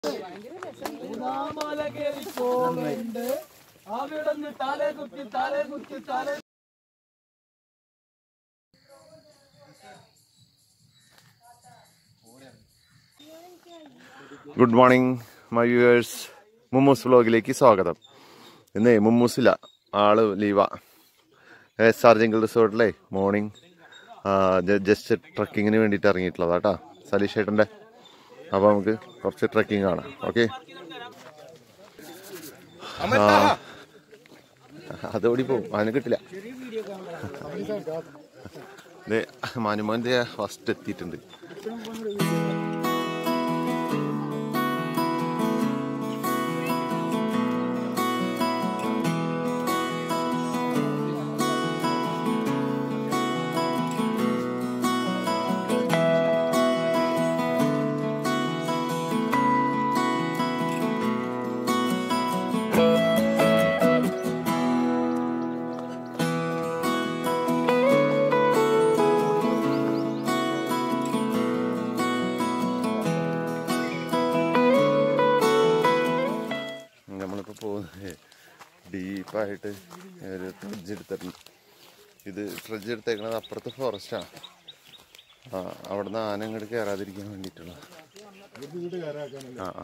മൂന്നാമല കേറി പോകണ്ട് അവിടുന്ന് താലേ കുത്തി താലേ കുത്തി താലേ ഗുഡ് മോർണിംഗ് മൈ വ്യൂവേഴ്സ് മുമ്മൂസ് വ്ലോഗിലേക്ക് സ്വാഗതം ഇന്നേ മുമ്മൂസില്ല ആള് ലീവാ എസ് ആർ ജംഗിൾ റിസോർട്ടിലെ മോർണിംഗ് ജസ്റ്റ് ട്രക്കിങ്ങിന് വേണ്ടിയിട്ട് ഇറങ്ങിയിട്ടുള്ളതാ കേട്ടോ സലീഷ് ചേട്ടൻ്റെ അപ്പോൾ നമുക്ക് കുറച്ച് ട്രക്കിംഗ് കാണാം ഓക്കെ അതോടി പോവും അതിന് കിട്ടില്ല മാനുമോൻ്റെ ഫസ്റ്റ് എത്തിയിട്ടുണ്ട് നമ്മളിപ്പോൾ പോകുന്നത് ഡീപ്പായിട്ട് ഒരു ട്രഡ്ജ് എടുത്തിട്ടുണ്ട് ഇത് ട്രഡ്ജ് എടുത്തേക്കണത് അപ്പുറത്ത് ഫോറസ്റ്റാണ് ആ അവിടുന്ന് ആന ഇങ്ങോട്ട് കയറാതിരിക്കാൻ വേണ്ടിയിട്ടുള്ള ആ ആ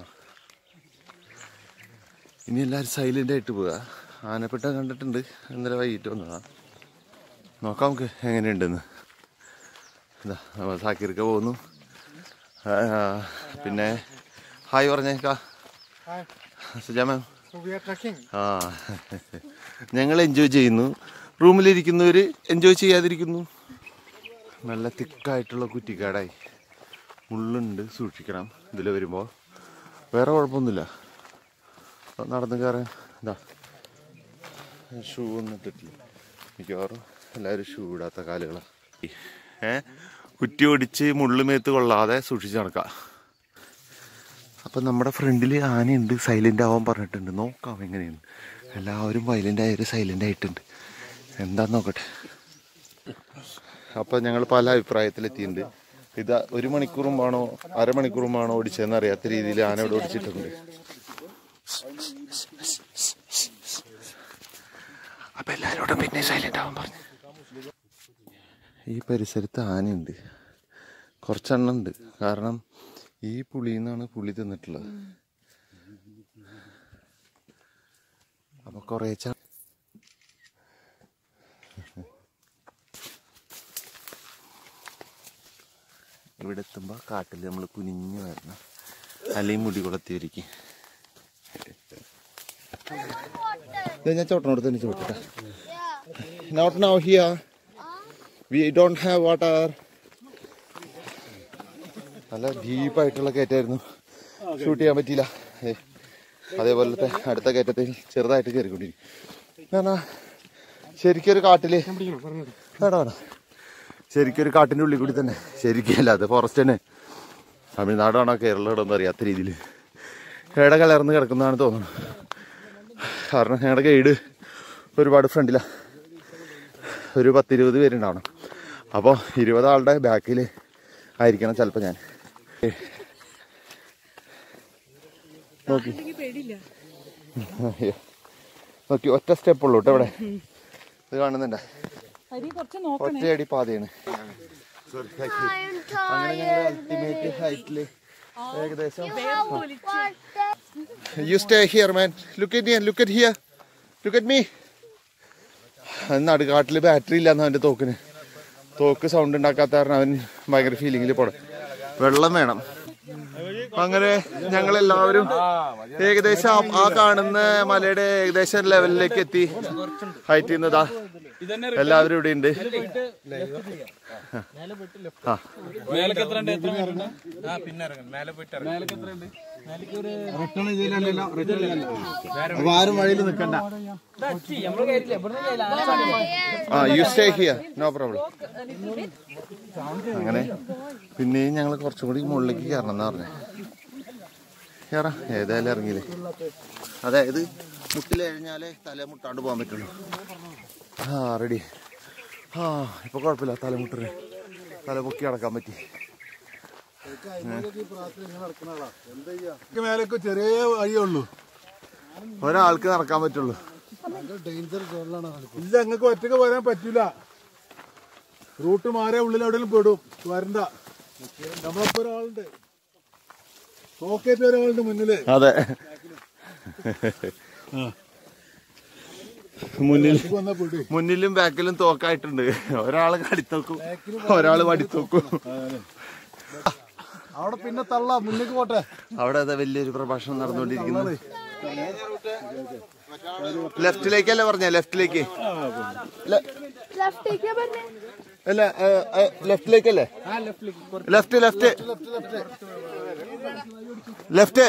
ഇനി എല്ലാവരും സൈലൻ്റ് ആയിട്ട് പോവുക ആനപ്പെട്ട കണ്ടിട്ടുണ്ട് ഇന്നലെ വൈകിട്ട് വന്നതാ നോക്കാം നമുക്ക് എങ്ങനെയുണ്ടെന്ന് ഇതാ നമ്മൾ സാക്കിർക്ക പോകുന്നു ആ, പിന്നെ ഹായ് പറഞ്ഞേക്കാ സുജാ മാം ആ ഞങ്ങൾ എൻജോയ് ചെയ്യുന്നു റൂമിലിരിക്കുന്നവർ എൻജോയ് ചെയ്യാതിരിക്കുന്നു നല്ല തിക്കായിട്ടുള്ള കുറ്റിക്കാടായി മുള്ളുണ്ട് സൂക്ഷിക്കണം ഇതിൽ വരുമ്പോൾ വേറെ കുഴപ്പമൊന്നുമില്ല അപ്പൊ നടന്ന് കയറാൻ ഇതാ ഷൂ ഒന്നും ഇട്ടിട്ടില്ല മിക്കവാറും എല്ലാവരും ഷൂ ഇടാത്ത കാലുകളാണ് ഏ കുറ്റി ഒടിച്ച് മുള്ളുമേത്ത് കൊള്ളാതെ സൂക്ഷിച്ച് നടക്കാം അപ്പം നമ്മുടെ ഫ്രണ്ടിൽ ആനയുണ്ട് സൈലൻ്റ് ആവാൻ പറഞ്ഞിട്ടുണ്ട് നോക്കാം എങ്ങനെയാണ് എല്ലാവരും വയലൻ്റ് ആയൊരു സൈലൻ്റ് ആയിട്ടുണ്ട് എന്താന്ന് നോക്കട്ടെ അപ്പം ഞങ്ങൾ പല അഭിപ്രായത്തിലെത്തിയിട്ടുണ്ട് ഇത് ഒരു മണിക്കൂറും വേണോ അരമണിക്കൂറും വേണോ ഓടിച്ചതെന്ന് അറിയാത്ത രീതിയിൽ ആന ഇവിടെ ഓടിച്ചിട്ടുണ്ട് അപ്പം എല്ലാവരോടും പിന്നെ സൈലൻ്റ് ആവാൻ പറഞ്ഞു ഈ പരിസരത്ത് ആനയുണ്ട് കുറച്ചെണ്ണം ഉണ്ട് കാരണം ഈ പുളിയിൽ നിന്നാണ് പുളി തിന്നിട്ടുള്ളത് അപ്പൊ കുറേ ഇവിടെ എത്തുമ്പോ കാട്ടിൽ നമ്മൾ കുനിഞ്ഞു വരണം അല്ലെങ്കിൽ മുടി കുളത്തിയിരിക്കും ഞാൻ ചോട്ടനോട് തന്നെ ചോദിക്കട്ടെ not now here we don't have water നല്ല ഡീപ്പായിട്ടുള്ള കയറ്റായിരുന്നു ഷൂട്ട് ചെയ്യാൻ പറ്റിയില്ല ഏ, അതേപോലത്തെ അടുത്ത കയറ്റത്തിൽ ചെറുതായിട്ട് കയറിക്കൊണ്ടിരിക്കും കാരണം ശരിക്കൊരു കാട്ടില് വേണ്ട വേണ്ട ശരിക്കൊരു കാട്ടിൻ്റെ ഉള്ളിൽ കൂടി തന്നെ ശരിക്കും അല്ല അത് ഫോറസ്റ്റ് തന്നെ തമിഴ്നാടാണോ കേരളമാണോ അറിയാത്ത രീതിയിൽ ഇട കലർന്ന് കിടക്കുന്നതാണ് തോന്നുന്നത് കാരണം ഞങ്ങളുടെ ഗൈഡ് ഒരുപാട് ഫ്രണ്ടിലാണ് ഒരു പത്തിരുപത് പേരുണ്ടാവണം അപ്പോൾ ഇരുപത് ആളുടെ ബാക്കിൽ ആയിരിക്കണം ചിലപ്പോൾ ഞാൻ നോക്കി അയ്യോ. നോക്കി ഒറ്റ സ്റ്റെപ്പ് ഉള്ളൂ കേട്ടോ ഇവിടെ ഇത് കാണുന്നുണ്ട അരി കുറച്ച് നോക്കണേ ഒറ്റയടി പാതയാണ് അങ്ങനെ ഞങ്ങൾ അൾട്ടിമേറ്റ് ഹൈറ്റില് ഏകദേശം you stay here man look at look at here look at me നടുകാട്ടിൽ ബാറ്ററി ഇല്ലാന്ന് അവൻ്റെ തോക്കിന് തോക്ക് സൗണ്ട് ഉണ്ടാക്കാത്ത കാരണം അവൻ ഭയങ്കര ഫീലിങ്ങിൽ പോടെ വെള്ളം വേണം അങ്ങനെ ഞങ്ങൾ എല്ലാവരും ഏകദേശം ആ- ആ കാണുന്ന മലയുടെ ഏകദേശം ലെവലിലേക്ക് എത്തി ഹൈറ്റ് ചെയ്യുന്നതാ എല്ലാവരും ഇവിടെ ഉണ്ട് ആ മേലക്ക് എത്ര ഉണ്ട് എത്ര മീറ്റർ ഉണ്ട് മേലക്ക് എത്ര ഉണ്ട് റിട്ടേൺ ചെയ്തില്ലല്ലോ റിട്ടേൺ അപ്പൊ ആരും വഴിയിൽ നിൽക്കണ്ട നമ്മള് കയറില്ല ഇവിടുന്ന് ആ you stay here no problem അങ്ങനെ പിന്നെയും ഞങ്ങൾ കുറച്ചും കൂടി മുകളിലേക്ക് കയറണം എന്നാ പറഞ്ഞേ കയറാം ഏതായാലും ഇറങ്ങിയില്ലേ അതായത് മുട്ടിലെഴിഞ്ഞാലേ തല മുട്ടാണ്ട് പോകാൻ പറ്റുള്ളൂ ആ റെഡി ആ ഇപ്പൊ കുഴപ്പമില്ല തലമുട്ടല് തല പൊക്കി അടക്കാൻ പറ്റി മേലേക്ക് ചെറിയ വഴിയുള്ളൂ ഒരാൾക്ക് നടക്കാൻ പറ്റുള്ളൂ ഇല്ല നിങ്ങൾക്ക് ഒറ്റക്ക് വരാൻ പറ്റൂല റൂട്ട് മാറിയ ഉള്ളിൽ എവിടെയെങ്കിലും പെടും വരണ്ട നമ്മളപ്പോ ഒരാളുണ്ട് റോക്കറ്റ് ഒരാളുണ്ട് മുന്നില് അതെ മുന്നിൽ ഇത് വന്നാ പെടും മുന്നിലും ബാക്കിലും തോക്കായിട്ടുണ്ട് ഒരാള് കടിത്തോക്കും ഒരാള് വടിത്തോക്കും അവിടെ പിന്നെ തള്ള മുന്നിലേക്ക് പോട്ടെ അവിടെ അതെ വലിയൊരു പ്രഭാഷണം നടന്നുകൊണ്ടിരിക്കുന്നു ലെഫ്റ്റിലേക്കല്ലേ പറഞ്ഞ ലെഫ്റ്റിലേക്ക് ലെഫ്റ്റേക്കാ പറഞ്ഞേ അല്ല ലെഫ്റ്റിലേക്കല്ലേ ലെഫ്റ്റ് ലെഫ്റ്റ് ലെഫ്റ്റ്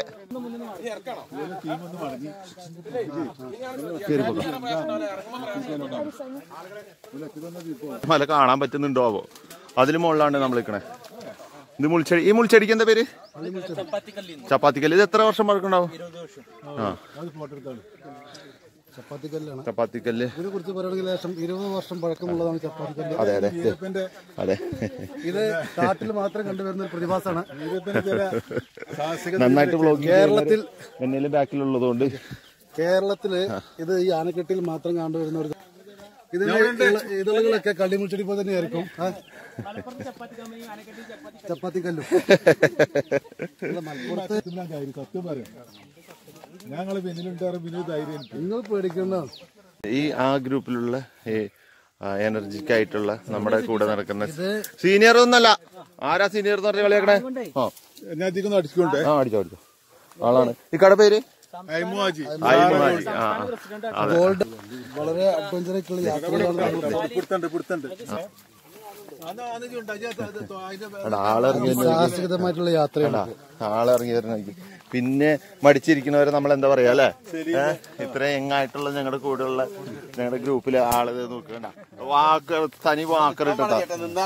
മല കാണാൻ പറ്റുന്നുണ്ടോ ആവോ അതിന് മുകളിലാണ് നമ്മൾ നിൽക്കണേ ഇത് മുൾച്ചെടി ഈ മുൾച്ചെടിക്ക് എന്താ പേര് ചപ്പാത്തിക്കല്ല് ഇത് എത്ര വർഷം പഴക്കണ്ടാവും ആ ചപ്പാത്തിക്കല്ലാണ് ചപ്പാത്തിക്കല്ല് ഇതിനെ കുറിച്ച് പറയുകയാണെങ്കിൽ ഏകദേശം ഇരുപത് വർഷം പഴക്കമുള്ളതാണ് ചപ്പാത്തിക്കല്ല് അതെ അതെ അതെ ഇത് കാട്ടിൽ മാത്രം കണ്ടുവരുന്ന ഒരു പ്രതിഭാസമാണ് നന്നായിട്ട് ബ്ലോഗ് കേരളത്തിൽ എന്നേലും ബാക്കിലുള്ളതുകൊണ്ട് കേരളത്തില് ഇത് ഈ ആനക്കെട്ടിൽ മാത്രം കണ്ടുവരുന്ന ഒരു ഇതിന് ഇള- ഇതളുകളൊക്കെ കള്ളിമുൾച്ചെടി പോലെ തന്നെയായിരിക്കും ആ? ചപ്പാത്തിക്കല്ലും ഇവിടെ മലപ്പുറത്ത് സത്യം പറയാം ഞങ്ങള് പിന്നിലുണ്ടാറ് പിന്നെ ധൈര്യം നിങ്ങൾ പേടിക്കുന്നതാണ് ഈ ആ ഗ്രൂപ്പിലുള്ള ഈ എനർജിക് ആയിട്ടുള്ള നമ്മുടെ കൂടെ നടക്കുന്ന സീനിയർ ഒന്നല്ല ആരാ സീനിയർ എന്ന് പറഞ്ഞ കളിയാക്കണേ ആ ഞാൻ അധികം അടിച്ചുകൊണ്ട് ആ അടിച്ചോ അടിച്ചോ ആളാണ് ഈ കട പേര് അയ്മുവാജി അയ്യമാജി. ആ ആ. അതെ ഗോൾഡ് വളരെ അഡ്വഞ്ചറായിട്ടുള്ള യാത്രകളാണ് പിടുത്തണ്ട് പിടുത്തണ്ട് എടാ, ആളിറങ്ങി വരുന്ന സാഹസികതമായിട്ടുള്ള യാത്രയാണ് ആളിറങ്ങി വരുന്ന പിന്നെ മടിച്ചിരിക്കുന്നവരെ നമ്മൾ എന്താ പറയാ അല്ലെ ഇത്രയും യങ്ങായിട്ടുള്ള ഞങ്ങളുടെ കൂടെയുള്ള ഞങ്ങളുടെ ഗ്രൂപ്പിലെ ആള് ഇത് നോക്കണ്ട വാക്കർ തനി വാക്കർ ഇട്ടാ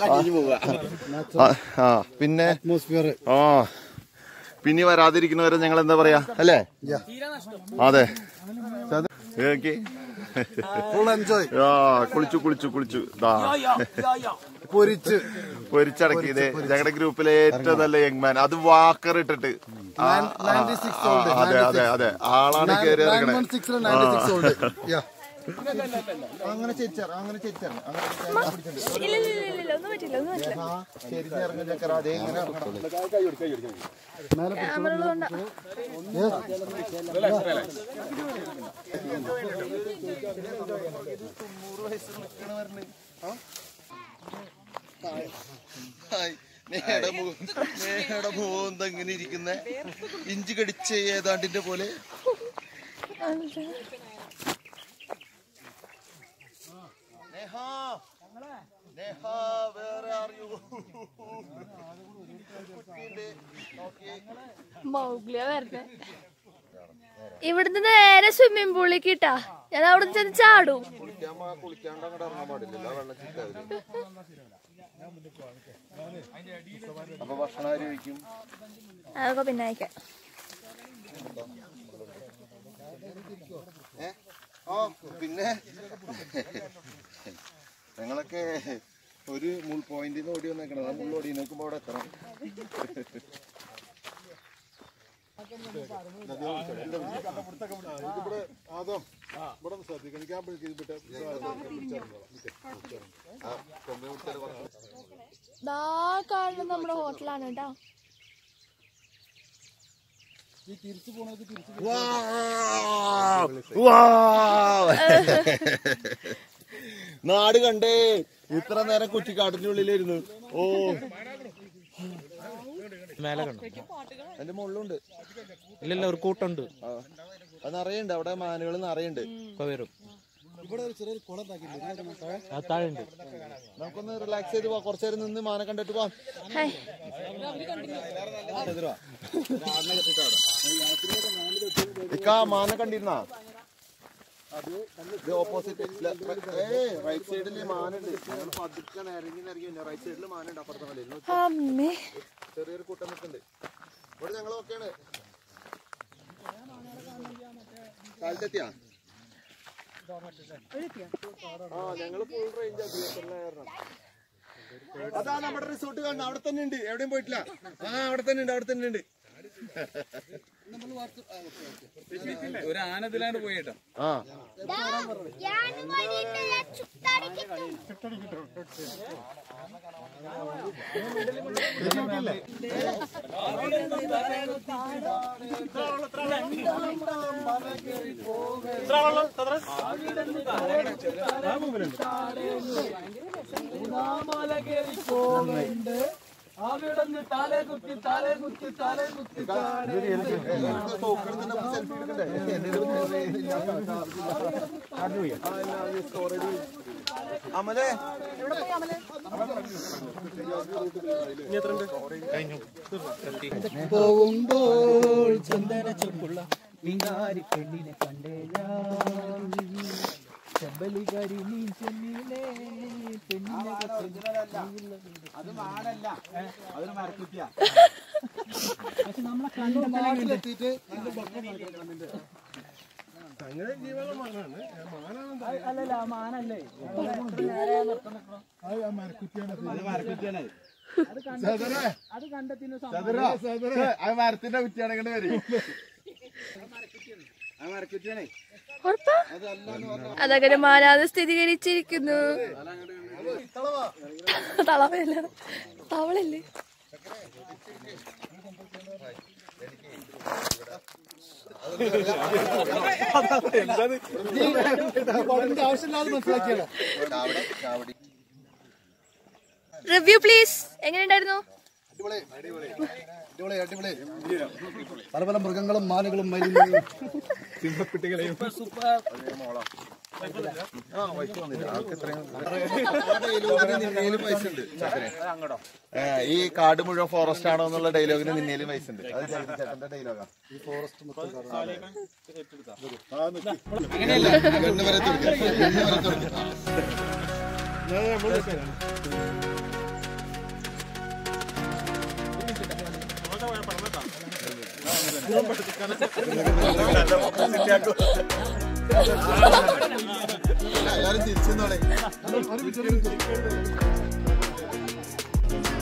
ആ പിന്നെ അറ്റ്മോസ്ഫിയർ ആ പിന്നെ വരാതിരിക്കുന്നവരെ ഞങ്ങൾ എന്താ പറയാ അല്ലേ അതെ ഓക്കെ ഫുൾ എൻജോയ് ആ കുളിച്ചു കുളിച്ചു കുളിച്ചു ദാ പൊരിച്ച് പൊരിച്ചടക്കി ഇത് ഞങ്ങളുടെ ഗ്രൂപ്പിലെ ഏറ്റവും നല്ല യങ്മാൻ അത് വാക്കർ ഇട്ടിട്ട് ആ, ആ, ആ, അതെ അതെ അതെ ആളാണ് കയറി ഇറങ്ങണേ അങ്ങനെ ചെരിച്ചാർ അങ്ങനെ ചെരിച്ചാർ ഇല്ല ഇല്ല ഇല്ല ഇല്ല ഒന്നും പറ്റില്ല ഒന്നും പറ്റില്ല ചെരിഞ്ഞിറങ്ങും ചക്കര അതേ ഇങ്ങനെ ക്യാമറ ഉള്ളതുകൊണ്ടാ ഹായ്. നേടെ മു- നേടെ മുഖം ഇങ്ങനെ ഇരിക്കുന്ന ഇഞ്ചി കടിച്ച ഏതാണ്ടിന്റെ പോലെ നേഹ നേഹ വേറെ അറിയൂ മൗഗ്ലിയ വരണേ ഇവിടുന്ന് നേരെ സ്വിമ്മിംഗ് പൂളിലേക്ക് ഇട്ടാ ഞാൻ അവിടെ ചെന്ന് ചാടും കുളിക്കാൻ പോ- കുളിക്കാണ്ട് അങ്ങോട്ട് ഇറങ്ങാൻ പാടില്ലല്ലോ വെള്ളം ചിക്കാതിരി അപ്പൊ ഭക്ഷണം ആര് കഴിക്കും അതൊക്കെ പിന്നെ അയക്കാം ഏ? ആ പിന്നെ ഞങ്ങളൊക്കെ ഒരു മുൾ പോയിന്റിൽ നിന്ന് ഓടി വന്നേക്കണത് ആ മുള്ളോടി നോക്കുമ്പോ അവിടെ എത്തണം ദാ കാണുന്നത് നമ്മുടെ ഹോട്ടലാണ് കേട്ടോ നാട് കണ്ടേ ഇത്ര നേരം കുറ്റിക്കാട്ടിന്റെ ഉള്ളിലായിരുന്നു ഓ മേലെ കണ്ടോ എന്റെ മുകളിലുണ്ട് ഇല്ലല്ല ഒരു കൂട്ടുണ്ട് ആ അത് നിറയുണ്ട് അവിടെ മാനുകൾ നിറയുണ്ട് ഇപ്പൊ വരും ഇവിടെ ഒരു ചെറിയൊരു കുളം ഉണ്ടാക്കിയില്ലേ ആ താഴെ ഉണ്ട് നമുക്കൊന്ന് റിലാക്സ് ചെയ്ത് പോവാം കുറച്ചു നേരം നിന്ന് മാനം കണ്ടിട്ട് പോവാം ഹൈ ഇക്കാ മാന കണ്ടിരുന്നാ ഇത് ഓപ്പോസിറ്റ് റൈറ്റ് സൈഡിൽ മാനുണ്ട് ഞങ്ങൾ പതുക്കെ ഇറങ്ങി ഇറങ്ങി റൈറ്റ് സൈഡിൽ മാനുണ്ട് അപ്പുറത്തെ മലയിൽ അമ്മേ ചെറിയൊരു കൂട്ടം നിൽക്കുന്നുണ്ട് ഇവിടെ ഞങ്ങൾ ഓക്കെയാണ് കാലത്തെത്തിയാ ആ ഞങ്ങള് ഫുൾ റേഞ്ച് കാരണം അതാ നമ്മുടെ റിസോർട്ട് കാണുന്നത് അവിടെ തന്നെ ഉണ്ട് എവിടെയും പോയിട്ടില്ല ആ അവിടെ തന്നെ ഉണ്ട് അവിടെ തന്നെ ഉണ്ട് ഒരു ആനത്തിലാണ് പോയിട്ടോ ആ മല കയറി പോകണ്ട് അവിടുന്ന് താലേ കുത്തി താലേ കുത്തി താലേ കുത്തി അമലേ പോകുമ്പോൾ ചന്ദന ചുക്കുള്ള മീനാരി പെണ്ണിനെ കണ്ടേ ഞാൻ ചെമ്പലികാരി നീ ചെമ്മീനെ പെണ്ണിനെ അത് മാടല്ല അതൊരു മരക്കുറ്റിയാ പക്ഷെ നമ്മളെ കണ്ടെത്തിയിട്ട് അങ്ങനെ ജീവനം മാനാണ് മാനാണ് അല്ലല്ല ആ മാനല്ലേ അത് ആ മരക്കുറ്റിയാണ് അത് മരക്കുറ്റിയാണ് സദറേ അത് കണ്ടെത്തിന് സദറാ, സദറാ, ആ മരത്തിന്റെ കുറ്റിയാണ് ഇങ്ങോട്ട് വരും ആ മരക്കുറ്റിയാണേ ഉറപ്പാ അതങ്ങനെ മാനാതെ സ്ഥിരീകരിച്ചിരിക്കുന്നു തളവല്ല തവളല്ലേ ആവശ്യമില്ലാതെ മനസ്സിലാക്കിയാണ് റിവ്യൂ പ്ലീസ് എങ്ങനെയുണ്ടായിരുന്നു അടിപൊളി അടിപൊളി പല പല മൃഗങ്ങളും മാനുകളും മയിലും സിംഹക്കുട്ടികളെയും ഈ കാട് മുഴുവൻ ഫോറസ്റ്റ് ആണോ എന്നുള്ള ഡയലോഗിന് നിന്നേലും വയസ്സ് ഉണ്ട് അത് ജഗതി ചേട്ടന്റെ ഡയലോഗാ ഗണ്ണ് വരെ തുറക്കും. ഗണ്ണ് വരെ തുറക്കും. എല്ലാരും തിരിച്ചെന്നോളെ